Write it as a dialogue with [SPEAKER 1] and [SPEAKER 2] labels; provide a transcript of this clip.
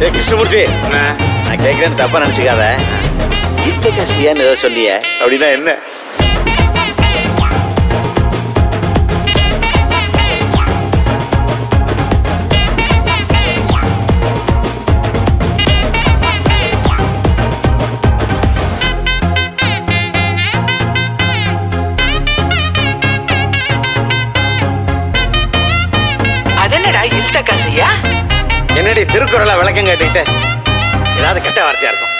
[SPEAKER 1] டேய் கிருஷ்ணமூர்த்தி நான் கேட்கிறேன்னு தப்பா நினைச்சுக்காத இத்த காசியான்னு ஏதோ சொல்லிய அப்படின்னா என்ன
[SPEAKER 2] அதென்னடா இல்த காசையா
[SPEAKER 1] என்னடி திருக்குறளை விளக்கம் கேட்டுக்கிட்டு ஏதாவது கெட்ட வார்த்தையா இருக்கும்